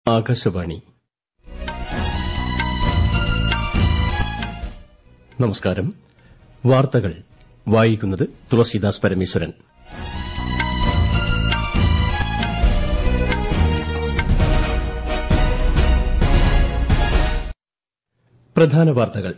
ആകാശവാണി നമസ്കാരം വാർത്തകൾ വായിക്കുന്നത് തുളസീദാസ് പരമേശ്വരൻ പ്രധാന വാർത്തകൾ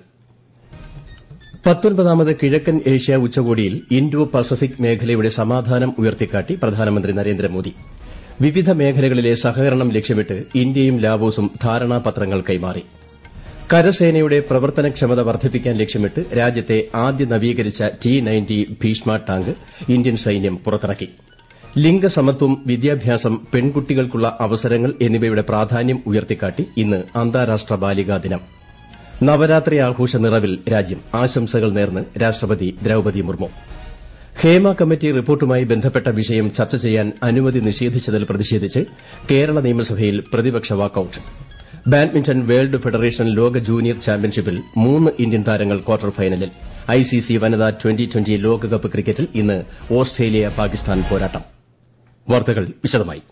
പത്തൊൻപതാമത് കിഴക്കൻ ഏഷ്യ ഉച്ചകോടിയിൽ ഇൻഡോ പസഫിക് മേഖലയുടെ സമാധാനം ഉയർത്തിക്കാട്ടി പ്രധാനമന്ത്രി നരേന്ദ്രമോദി വിവിധ മേഖലകളിലെ സഹകരണം ലക്ഷ്യമിട്ട് ഇന്ത്യയും ലാവോസും ധാരണാപത്രങ്ങൾ കൈമാറി കരസേനയുടെ പ്രവർത്തനക്ഷമത വർദ്ധിപ്പിക്കാൻ ലക്ഷ്യമിട്ട് രാജ്യത്തെ ആദ്യ നവീകരിച്ച T ninety Bhishma tank Indian സൈന്യം പുറത്തിറക്കി ലിംഗസമത്വം വിദ്യാഭ്യാസം പെൺകുട്ടികൾക്കുള്ള അവസരങ്ങൾ എന്നിവയുടെ പ്രാധാന്യം ഉയർത്തിക്കാട്ടി ഇന്ന് അന്താരാഷ്ട്ര ബാലികാ ദിനം നവരാത്രി ആഘോഷ നിറവിൽ രാജ്യം ആശംസകൾ നേർന്ന് രാഷ്ട്രപതി ദ്രൌപതി മുർമു ഹേമ കമ്മിറ്റി റിപ്പോർട്ടുമായി ബന്ധപ്പെട്ട വിഷയം ചർച്ച ചെയ്യാൻ അനുമതി നിഷേധിച്ചതിൽ പ്രതിഷേധിച്ച് കേരള നിയമസഭയിൽ പ്രതിപക്ഷ വാക്കൌട്ട് ബാഡ്മിന്റൺ വേൾഡ് ഫെഡറേഷൻ ലോക ജൂനിയർ ചാമ്പ്യൻഷിപ്പിൽ മൂന്ന് ഇന്ത്യൻ താരങ്ങൾ ക്വാർട്ടർ ഫൈനലിൽ ഐസിസി വനിതാ ട്വന്റി ട്വന്റി ലോകകപ്പ് ക്രിക്കറ്റിൽ ഇന്ന് ഓസ്ട്രേലിയ പാകിസ്ഥാൻ പോരാട്ടം വാർത്തകൾ വിശദമായി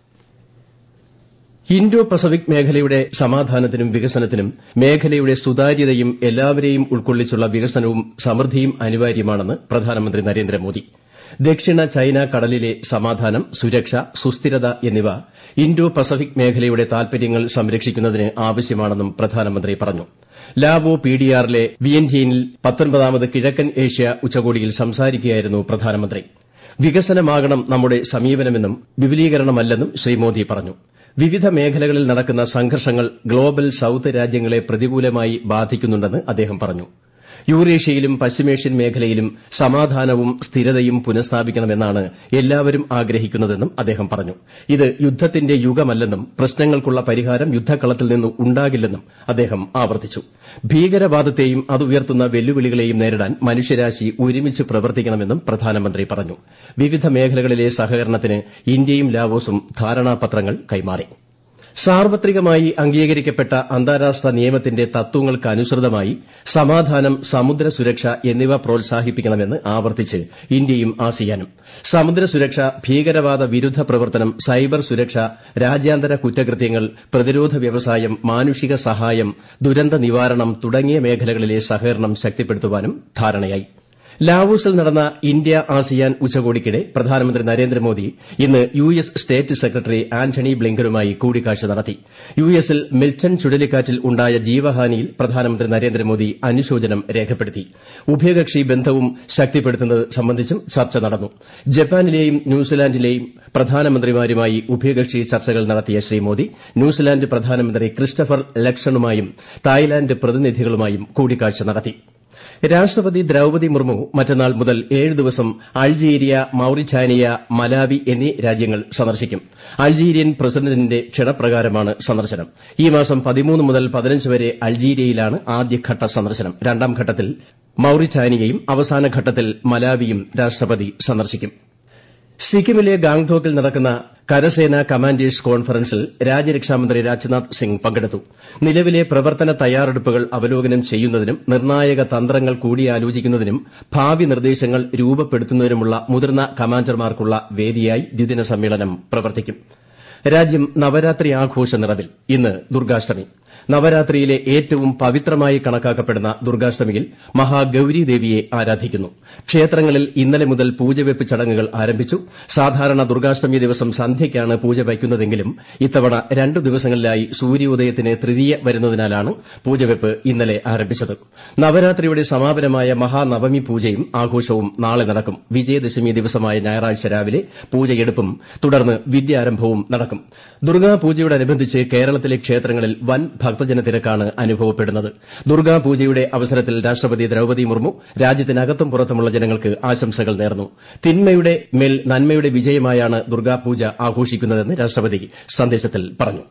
ഇൻഡോ പസഫിക് മേഖലയുടെ സമാധാനത്തിനും വികസനത്തിനും മേഖലയുടെ സുതാര്യതയും എല്ലാവരെയും ഉൾക്കൊള്ളിച്ചുള്ള വികസനവും സമൃദ്ധിയും അനിവാര്യമാണെന്ന് പ്രധാനമന്ത്രി നരേന്ദ്രമോദി ദക്ഷിണ ചൈന കടലിലെ സമാധാനം സുരക്ഷ സുസ്ഥിരത എന്നിവ ഇൻഡോ പസഫിക് മേഖലയുടെ താൽപര്യങ്ങൾ സംരക്ഷിക്കുന്നതിന് ആവശ്യമാണെന്നും പ്രധാനമന്ത്രി പറഞ്ഞു ലാവോ പിഡിആറിലെ വിയന്റിയനിൽ പത്തൊൻപതാമത് കിഴക്കൻ ഏഷ്യ ഉച്ചകോടിയിൽ സംസാരിക്കുകയായിരുന്നു പ്രധാനമന്ത്രി വികസനമാകണം നമ്മുടെ സമീപനമെന്നും വിപുലീകരണമല്ലെന്നും ശ്രീ മോദി പറഞ്ഞു വിവിധ മേഖലകളിൽ നടക്കുന്ന സംഘർഷങ്ങൾ ഗ്ലോബൽ സൌത്ത് രാജ്യങ്ങളെ പ്രതികൂലമായി ബാധിക്കുന്നുണ്ടെന്ന് അദ്ദേഹം പറഞ്ഞു യൂറേഷ്യയിലും പശ്ചിമേഷ്യൻ മേഖലയിലും സമാധാനവും സ്ഥിരതയും പുനഃസ്ഥാപിക്കണമെന്നാണ് എല്ലാവരും ആഗ്രഹിക്കുന്നതെന്നും അദ്ദേഹം പറഞ്ഞു ഇത് യുദ്ധത്തിന്റെ യുഗമല്ലെന്നും പ്രശ്നങ്ങൾക്കുള്ള പരിഹാരം യുദ്ധക്കളത്തിൽ നിന്ന് ഉണ്ടാകില്ലെന്നും അദ്ദേഹം ആവർത്തിച്ചു ഭീകരവാദത്തെയും അത് ഉയർത്തുന്ന വെല്ലുവിളികളെയും നേരിടാൻ മനുഷ്യരാശി ഒരുമിച്ച് പ്രവർത്തിക്കണമെന്നും പ്രധാനമന്ത്രി പറഞ്ഞു വിവിധ മേഖലകളിലെ സഹകരണത്തിന് ഇന്ത്യയും ലാവോസും ധാരണാപത്രങ്ങൾ കൈമാറി സാർവത്രികമായി അംഗീകരിക്കപ്പെട്ട അന്താരാഷ്ട്ര നിയമത്തിന്റെ തത്വങ്ങൾക്കനുസൃതമായി സമാധാനം സമുദ്ര സുരക്ഷ എന്നിവ പ്രോത്സാഹിപ്പിക്കണമെന്ന് ആവർത്തിച്ച് ഇന്ത്യയും ആസിയാനും സമുദ്ര സുരക്ഷ ഭീകരവാദ വിരുദ്ധ പ്രവർത്തനം സൈബർ സുരക്ഷ രാജ്യാന്തര കുറ്റകൃത്യങ്ങൾ പ്രതിരോധ വ്യവസായം മാനുഷിക സഹായം ദുരന്ത നിവാരണം തുടങ്ങിയ മേഖലകളിലെ സഹകരണം ശക്തിപ്പെടുത്തുവാനും ധാരണയായി ലാവോസിൽ നടന്ന ഇന്ത്യ ആസിയാൻ ഉച്ചകോടിക്കിടെ പ്രധാനമന്ത്രി നരേന്ദ്രമോദി ഇന്ന് U S state secretary Antony ബ്ലിങ്കനുമായി കൂടിക്കാഴ്ച നടത്തി യു എസിൽ മിൽട്ടൺ ചുഴലിക്കാറ്റിൽ ഉണ്ടായ ജീവഹാനിയിൽ പ്രധാനമന്ത്രി നരേന്ദ്രമോദി അനുശോചനം രേഖപ്പെടുത്തി ഉഭയകക്ഷി ബന്ധവും ശക്തിപ്പെടുത്തുന്നത് സംബന്ധിച്ചും ചർച്ച നടന്നു ജപ്പാനിലെയും ന്യൂസിലാൻഡിലെയും പ്രധാനമന്ത്രിമാരുമായി ഉഭയകക്ഷി ചർച്ചകൾ നടത്തിയ ശ്രീ മോദി ന്യൂസിലാൻഡ് പ്രധാനമന്ത്രി ക്രിസ്റ്റഫർ ലക്ഷണുമായും തായ്ലാന്റ് പ്രതിനിധികളുമായും കൂടിക്കാഴ്ച നടത്തി രാഷ്ട്രപതി ദ്രൌപതി മുർമു മറ്റന്നാൾ മുതൽ ഏഴ് ദിവസം അൾജീരിയ മൌറിറ്റാനിയ മലാവി എന്നീ രാജ്യങ്ങൾ സന്ദർശിക്കും അൾജീരിയൻ പ്രസിഡന്റിന്റെ ക്ഷണപ്രകാരമാണ് സന്ദർശനം ഈ മാസം പതിമൂന്ന് മുതൽ പതിനഞ്ച് വരെ അൾജീരിയയിലാണ് ആദ്യഘട്ട സന്ദർശനം രണ്ടാം ഘട്ടത്തിൽ മൌറിറ്റാനിയയും അവസാന ഘട്ടത്തിൽ മലാവിയും രാഷ്ട്രപതി സന്ദർശിക്കും സിക്കിമിലെ ഗാംഗ്ടോക്കിൽ നടക്കുന്ന കരസേനാ കമാൻഡേഴ്സ് കോൺഫറൻസിൽ രാജ്യരക്ഷാമന്ത്രി രാജ്നാഥ് സിംഗ് പങ്കെടുത്തു നിലവിലെ പ്രവർത്തന തയ്യാറെടുപ്പുകൾ അവലോകനം ചെയ്യുന്നതിനും നിർണായക തന്ത്രങ്ങൾ കൂടിയാലോചിക്കുന്നതിനും ഭാവി നിർദ്ദേശങ്ങൾ രൂപപ്പെടുത്തുന്നതിനുമുള്ള മുതിർന്ന കമാൻഡർമാർക്കുള്ള വേദിയായി ദ്വിദിന സമ്മേളനം പ്രവർത്തിക്കും രാജ്യം നവരാത്രി ആഘോഷ നിറവിൽ ഇന്ന് ദുർഗ്ഗാഷ്ടമി നവരാത്രിയിലെ ഏറ്റവും പവിത്രമായി കണക്കാക്കപ്പെടുന്ന ദുർഗ്ഗാഷ്ടമിയിൽ മഹാഗൌരി ദേവിയെ ആരാധിക്കുന്നു ക്ഷേത്രങ്ങളിൽ ഇന്നലെ മുതൽ പൂജവെപ്പ് ചടങ്ങുകൾ ആരംഭിച്ചു സാധാരണ ദുർഗ്ഗാഷ്ടമി ദിവസം സന്ധ്യയ്ക്കാണ് പൂജ വയ്ക്കുന്നതെങ്കിലും ഇത്തവണ രണ്ടു ദിവസങ്ങളിലായി സൂര്യോദയത്തിന് തൃതീയ വരുന്നതിനാലാണ് പൂജവെപ്പ് ഇന്നലെ ആരംഭിച്ചത് നവരാത്രിയുടെ സമാപനമായ മഹാനവമി പൂജയും ആഘോഷവും നാളെ നടക്കും വിജയദശമി ദിവസമായ ഞായറാഴ്ച രാവിലെ പൂജയെടുപ്പും തുടർന്ന് വിദ്യാരംഭവും നടക്കും ദുർഗാപൂജയോടനുബന്ധിച്ച് കേരളത്തിലെ ക്ഷേത്രങ്ങളിൽ വൻ ഭക്തജന തിരക്കാണ് അനുഭവപ്പെടുന്നത് ദുർഗാപൂജയുടെ അവസരത്തിൽ രാഷ്ട്രപതി ദ്രൌപതി മുർമു രാജ്യത്തിനകത്തും പുറത്തുമുള്ള ജനങ്ങൾക്ക് ആശംസകൾ നേർന്നു തിന്മയുടെ മേൽ നന്മയുടെ വിജയമായാണ് ദുർഗാപൂജ ആഘോഷിക്കുന്നതെന്ന് രാഷ്ട്രപതി സന്ദേശത്തിൽ പറഞ്ഞു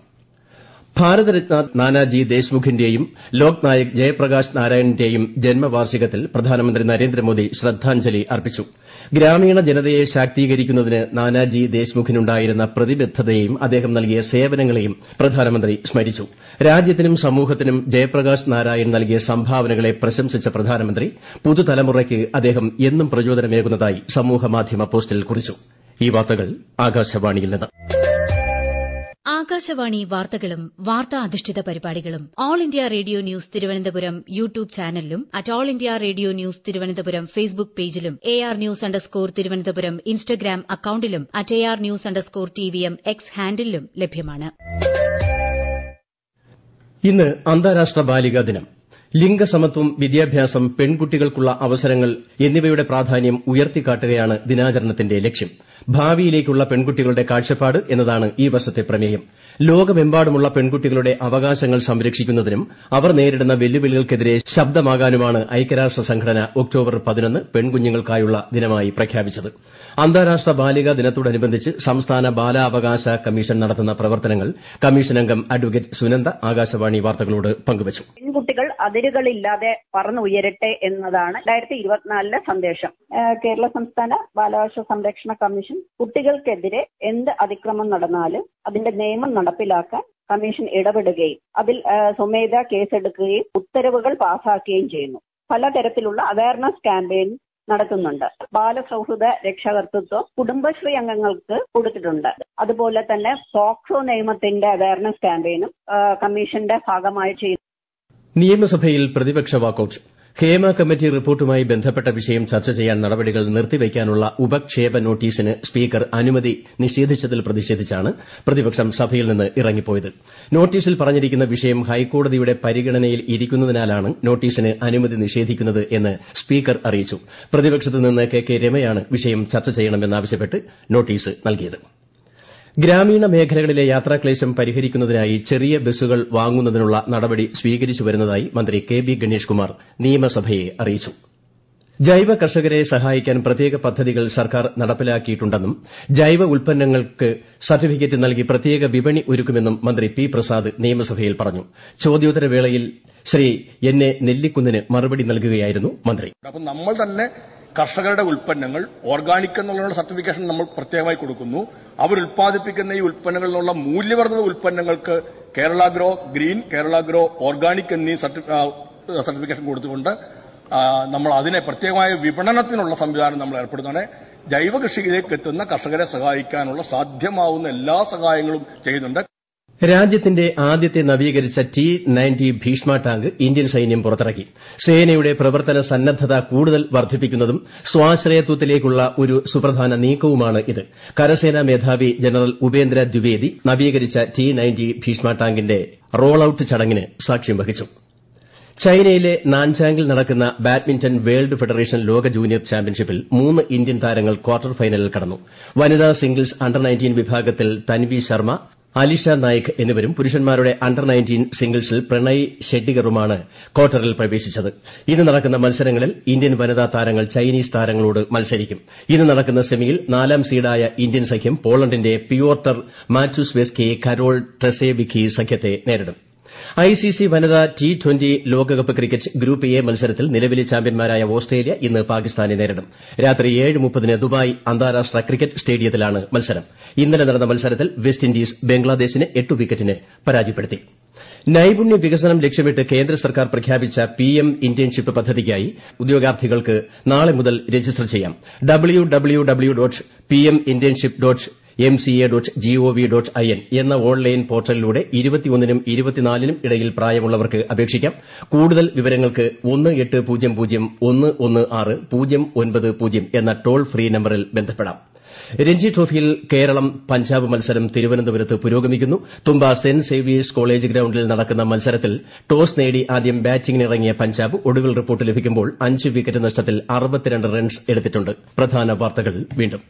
ഭാരതരത്ന നാനാജി ദേശ്മുഖിന്റെയും ലോക് നായക് ജയപ്രകാശ് നാരായണിന്റെയും ജന്മവാർഷികത്തിൽ പ്രധാനമന്ത്രി നരേന്ദ്രമോദി ശ്രദ്ധാഞ്ജലി അർപ്പിച്ചു ഗ്രാമീണ ജനതയെ ശാക്തീകരിക്കുന്നതിന് നാനാജി ദേശ്മുഖിനുണ്ടായിരുന്ന പ്രതിബദ്ധതയെയും അദ്ദേഹം നൽകിയ സേവനങ്ങളെയും പ്രധാനമന്ത്രി സ്മരിച്ചു രാജ്യത്തിനും സമൂഹത്തിനും ജയപ്രകാശ് നാരായൺ നൽകിയ സംഭാവനകളെ പ്രശംസിച്ച പ്രധാനമന്ത്രി പുതുതലമുറയ്ക്ക് അദ്ദേഹം എന്നും പ്രചോദനമേകുന്നതായി സമൂഹമാധ്യമ പോസ്റ്റിൽ കുറിച്ചു ഈ വാർത്തകൾ ആകാശവാണിയിൽ നിന്ന് ആകാശവാണി വാർത്തകളും വാർത്താ അധിഷ്ഠിത പരിപാടികളും All India Radio news Thiruvananthapuram YouTube ചാനലിലും at All India Radio news Thiruvananthapuram Facebook പേജിലും A R news underscore Thiruvananthapuram Instagram അക്കൌണ്ടിലും at A R news underscore T V M X ഹാൻഡിലും ലഭ്യമാണ് ഇന്ന് അന്താരാഷ്ട്ര ബാലികാ ദിനം ലിംഗസമത്വം വിദ്യാഭ്യാസം പെൺകുട്ടികൾക്കുള്ള അവസരങ്ങൾ എന്നിവയുടെ പ്രാധാന്യം ഉയർത്തിക്കാട്ടുകയാണ് ദിനാചരണത്തിന്റെ ലക്ഷ്യം ഭാവിയിലേക്കുള്ള പെൺകുട്ടികളുടെ കാഴ്ചപ്പാട് എന്നതാണ് ഈ വർഷത്തെ പ്രമേയം ലോകമെമ്പാടുമുള്ള പെൺകുട്ടികളുടെ അവകാശങ്ങൾ സംരക്ഷിക്കുന്നതിനും അവർ നേരിടുന്ന വെല്ലുവിളികൾക്കെതിരെ ശബ്ദമാകാനുമാണ് ഐക്യരാഷ്ട്ര സംഘടന ഒക്ടോബർ പതിനൊന്ന് പെൺകുഞ്ഞുങ്ങൾക്കായുള്ള ദിനമായി പ്രഖ്യാപിച്ചത് അന്താരാഷ്ട്ര ബാലികാ ദിനത്തോടനുബന്ധിച്ച് സംസ്ഥാന ബാലാവകാശ കമ്മീഷൻ നടത്തുന്ന പ്രവർത്തനങ്ങൾ കമ്മീഷൻ അംഗം അഡ്വക്കേറ്റ് സുനന്ദ ആകാശവാണി വാർത്തകളോട് പങ്കുവച്ചു പെൺകുട്ടികൾ അതിരുകളില്ലാതെ പറന്നുയരട്ടെ എന്നതാണ് രണ്ടായിരത്തി ഇരുപത്തിനാലിലെ സന്ദേശം ഏഹ് കേരള സംസ്ഥാന ബാലാവകാശ സംരക്ഷണ കമ്മീഷൻ കുട്ടികൾക്കെതിരെ എന്ത് അതിക്രമം നടന്നാലും അതിന്റെ നിയമം നടപ്പിലാക്കാൻ കമ്മീഷൻ ഇടപെടുകയും അതിൽ ഏഹ് സ്വമേധ കേസെടുക്കുകയും ഉത്തരവുകൾ പാസാക്കുകയും ചെയ്യുന്നു പലതരത്തിലുള്ള അവയർനെസ് ക്യാമ്പയിൻ നടത്തുന്നുണ്ട് ബാലസൗഹൃദ രക്ഷകർത്തൃത്വം കുടുംബശ്രീ അംഗങ്ങൾക്ക് കൊടുത്തിട്ടുണ്ട് അതുപോലെ തന്നെ പോക്സോ നിയമത്തിന്റെ അവയർനെസ് ക്യാമ്പയിനും ഏഹ് കമ്മീഷന്റെ ഭാഗമായി ചെയ്യുന്നു നിയമസഭയിൽ പ്രതിപക്ഷ വാക്കൌട്ട് ഹേമ കമ്മിറ്റി റിപ്പോർട്ടുമായി ബന്ധപ്പെട്ട വിഷയം ചർച്ച ചെയ്യാൻ നടപടികൾ നിർത്തിവയ്ക്കാനുള്ള ഉപക്ഷേപ നോട്ടീസിന് സ്പീക്കർ അനുമതി നിഷേധിച്ചതിൽ പ്രതിഷേധിച്ചാണ് പ്രതിപക്ഷം സഭയിൽ നിന്ന് ഇറങ്ങിപ്പോയത് നോട്ടീസിൽ പറഞ്ഞിരിക്കുന്ന വിഷയം ഹൈക്കോടതിയുടെ പരിഗണനയിൽ ഇരിക്കുന്നതിനാലാണ് നോട്ടീസിന് അനുമതി നിഷേധിക്കുന്നത് എന്ന് സ്പീക്കർ അറിയിച്ചു പ്രതിപക്ഷത്തു നിന്ന് കെ കെ രമയാണ് വിഷയം ചർച്ച ചെയ്യണമെന്നാവശ്യപ്പെട്ട് നോട്ടീസ് നൽകിയത് ഗ്രാമീണ മേഖലകളിലെ യാത്രാക്ലേശം പരിഹരിക്കുന്നതിനായി ചെറിയ ബസ്സുകൾ വാങ്ങുന്നതിനുള്ള നടപടി സ്വീകരിച്ചു വരുന്നതായി മന്ത്രി കെ ബി ഗണേഷ് കുമാർ നിയമസഭയെ അറിയിച്ചു ജൈവ കർഷകരെ സഹായിക്കാൻ പ്രത്യേക പദ്ധതികൾ സർക്കാർ നടപ്പിലാക്കിയിട്ടുണ്ടെന്നും ജൈവ ഉൽപ്പന്നങ്ങൾക്ക് സർട്ടിഫിക്കറ്റ് നൽകി പ്രത്യേക വിപണി ഒരുക്കുമെന്നും മന്ത്രി പി പ്രസാദ് നിയമസഭയിൽ പറഞ്ഞു ചോദ്യോത്തരവേളയിൽ ശ്രീ എൻ എ നെല്ലിക്കുന്നിന് മറുപടി നൽകുകയായിരുന്നു മന്ത്രി അപ്പം നമ്മൾ തന്നെ കർഷകരുടെ ഉൽപ്പന്നങ്ങൾ ഓർഗാനിക് എന്നുള്ള സർട്ടിഫിക്കേഷൻ നമ്മൾ പ്രത്യേകമായി കൊടുക്കുന്നു അവർ ഉൽപ്പാദിപ്പിക്കുന്ന ഈ ഉൽപ്പന്നങ്ങളിൽ നിന്നുള്ള മൂല്യവർദ്ധിത ഉൽപ്പന്നങ്ങൾക്ക് Kerala grow green Kerala grow organic എന്നീ സർട്ടിഫിക്കേഷൻ കൊടുത്തുകൊണ്ട് നമ്മൾ അതിനെ പ്രത്യേകമായ വിപണനത്തിനുള്ള സംവിധാനം നമ്മൾ ഏർപ്പെടുത്തുകയാണ് ജൈവ കൃഷിയിലേക്ക് എത്തുന്ന കർഷകരെ സഹായിക്കാനുള്ള സാധ്യമാവുന്ന എല്ലാ സഹായങ്ങളും ചെയ്യുന്നുണ്ട് രാജ്യത്തിന്റെ ആദ്യത്തെ നവീകരിച്ച T ninety Bhishma tank Indian സൈന്യം പുറത്തിറക്കി സേനയുടെ പ്രവർത്തന സന്നദ്ധത കൂടുതൽ വർദ്ധിപ്പിക്കുന്നതും സ്വാശ്രയത്വത്തിലേക്കുള്ള ഒരു സുപ്രധാന നീക്കവുമാണ് ഇത് കരസേനാ മേധാവി ജനറൽ ഉപേന്ദ്ര ദ്വിവേദി നവീകരിച്ച ടി നയൻറ്റി ഭീഷ്മ ടാങ്കിന്റെ റോൾ ഔട്ട് ചടങ്ങിന് സാക്ഷ്യം വഹിച്ചു ചൈനയിലെ നാൻചാങ്ങിൽ നടക്കുന്ന ബാഡ്മിന്റൺ വേൾഡ് ഫെഡറേഷൻ ലോക ജൂനിയർ ചാമ്പ്യൻഷിപ്പിൽ മൂന്ന് ഇന്ത്യൻ താരങ്ങൾ ക്വാർട്ടർ ഫൈനലിൽ കടന്നു വനിതാ സിംഗിൾസ് അണ്ടർ നയൻറ്റീൻ വിഭാഗത്തിൽ തൻവി ശർമ്മ അലിഷ നായിക് എന്നിവരും പുരുഷന്മാരുടെ അണ്ടർ നയൻറ്റീൻ സിംഗിൾസിൽ പ്രണയ് ഷെട്ടിഗറുമാണ് ക്വാർട്ടറിൽ പ്രവേശിച്ചത് ഇന്ന് നടക്കുന്ന മത്സരങ്ങളിൽ ഇന്ത്യൻ വനിതാ താരങ്ങൾ ചൈനീസ് താരങ്ങളോട് മത്സരിക്കും ഇന്ന് നടക്കുന്ന സെമിയിൽ നാലാം സീഡായ ഇന്ത്യൻ സഖ്യം പോളണ്ടിന്റെ പിയോർട്ടർ മാറ്റുസ് വെസ്കി കരോൾ ട്രെസേവിക്കി സഖ്യത്തെ നേരിടും ഐസിസി വനിതാ ടി ട്വന്റി ലോകകപ്പ് ക്രിക്കറ്റ് ഗ്രൂപ്പ് എ മത്സരത്തിൽ നിലവിലെ ചാമ്പ്യന്മാരായ ഓസ്ട്രേലിയ ഇന്ന് പാകിസ്ഥാനെ നേരിടും രാത്രി ഏഴ് മുപ്പതിന് ദുബായ് അന്താരാഷ്ട്ര ക്രിക്കറ്റ് സ്റ്റേഡിയത്തിലാണ് മത്സരം ഇന്നലെ നടന്ന മത്സരത്തിൽ വെസ്റ്റ് ഇൻഡീസ് ബംഗ്ലാദേശിനെ എട്ട് വിക്കറ്റിന് പരാജയപ്പെടുത്തി നൈപുണ്യ വികസനം ലക്ഷ്യമിട്ട് കേന്ദ്ര സർക്കാർ പ്രഖ്യാപിച്ച പിഎം ഇന്റേൺഷിപ്പ് പദ്ധതിക്കായി ഉദ്യോഗാർത്ഥികൾക്ക് നാളെ മുതൽ രജിസ്റ്റർ ചെയ്യാം W W W dot PM internship dot M C A dot G O V dot I N എന്ന ഓൺലൈൻ പോർട്ടലിലൂടെ ഇരുപത്തിയൊന്നിനും ഇരുപത്തിനാലിനും ഇടയിൽ പ്രായമുള്ളവർക്ക് അപേക്ഷിക്കാം കൂടുതൽ വിവരങ്ങൾക്ക് ഒന്ന് എട്ട് പൂജ്യം പൂജ്യം ഒന്ന് ഒന്ന് ആറ് പൂജ്യം ഒൻപത് പൂജ്യം എന്ന ടോൾ ഫ്രീ നമ്പറിൽ ബന്ധപ്പെടാം രഞ്ജി ട്രോഫിയിൽ കേരളം പഞ്ചാബ് മത്സരം തിരുവനന്തപുരത്ത് പുരോഗമിക്കുന്നു തുമ്പ സെന്റ് സേവിയേഴ്സ് കോളേജ് ഗ്രൌണ്ടിൽ നടക്കുന്ന മത്സരത്തിൽ ടോസ് നേടി ആദ്യം ബാറ്റിംഗിനിറങ്ങിയ പഞ്ചാബ് ഒടുവിൽ റിപ്പോർട്ട് ലഭിക്കുമ്പോൾ അഞ്ച് വിക്കറ്റ് നഷ്ടത്തിൽ അറുപത്തിരണ്ട് റൺസ് എടുത്തിട്ടുണ്ട് പ്രധാന വാർത്തകൾ വീണ്ടും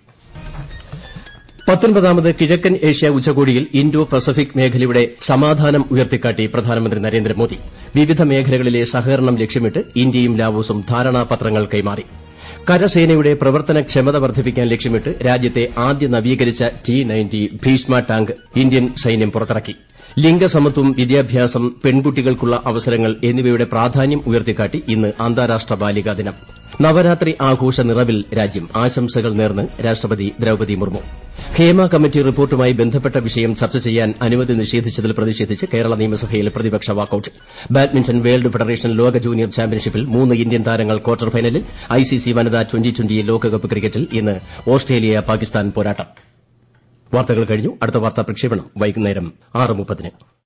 പത്തൊൻപതാമത് കിഴക്കൻ ഏഷ്യ ഉച്ചകോടിയിൽ ഇന്തോ പസഫിക് മേഖലയുടെ സമാധാനം ഉയർത്തിക്കാട്ടി പ്രധാനമന്ത്രി നരേന്ദ്രമോദി വിവിധ മേഖലകളിലെ സഹകരണം ലക്ഷ്യമിട്ട് ഇന്ത്യയും ലാവോസും ധാരണാപത്രങ്ങൾ കൈമാറി കരസേനയുടെ പ്രവർത്തനക്ഷമത വർദ്ധിപ്പിക്കാൻ ലക്ഷ്യമിട്ട് രാജ്യത്തെ ആദ്യ നവീകരിച്ച T ninety Bhishma tank Indian സൈന്യം പുറത്തിറക്കി ലിംഗസമത്വം വിദ്യാഭ്യാസം പെൺകുട്ടികൾക്കുള്ള അവസരങ്ങൾ എന്നിവയുടെ പ്രാധാന്യം ഉയർത്തിക്കാട്ടി ഇന്ന് അന്താരാഷ്ട്ര ബാലികാ ദിനം നവരാത്രി ആഘോഷ നിറവിൽ രാജ്യം ആശംസകൾ നേർന്ന് രാഷ്ട്രപതി ദ്രൌപതി മുർമു ഹേമ കമ്മിറ്റി റിപ്പോർട്ടുമായി ബന്ധപ്പെട്ട വിഷയം ചർച്ച ചെയ്യാൻ അനുമതി നിഷേധിച്ചതിൽ പ്രതിഷേധിച്ച് കേരള നിയമസഭയിൽ പ്രതിപക്ഷ വാക്കൌട്ട് ബാഡ്മിന്റൺ വേൾഡ് ഫെഡറേഷൻ ലോക ജൂനിയർ ചാമ്പ്യൻഷിപ്പിൽ മൂന്ന് ഇന്ത്യൻ താരങ്ങൾ ക്വാർട്ടർ ഫൈനലിൽ ഐസിസി വനിതാ ട്വന്റി ട്വന്റി ലോകകപ്പ് ക്രിക്കറ്റിൽ ഇന്ന് ഓസ്ട്രേലിയ പാകിസ്ഥാൻ പോരാട്ടം വാർത്തകൾ കഴിഞ്ഞു അടുത്ത വാർത്താ പ്രക്ഷേപണം വൈകുന്നേരം ആറ് മുപ്പതിന്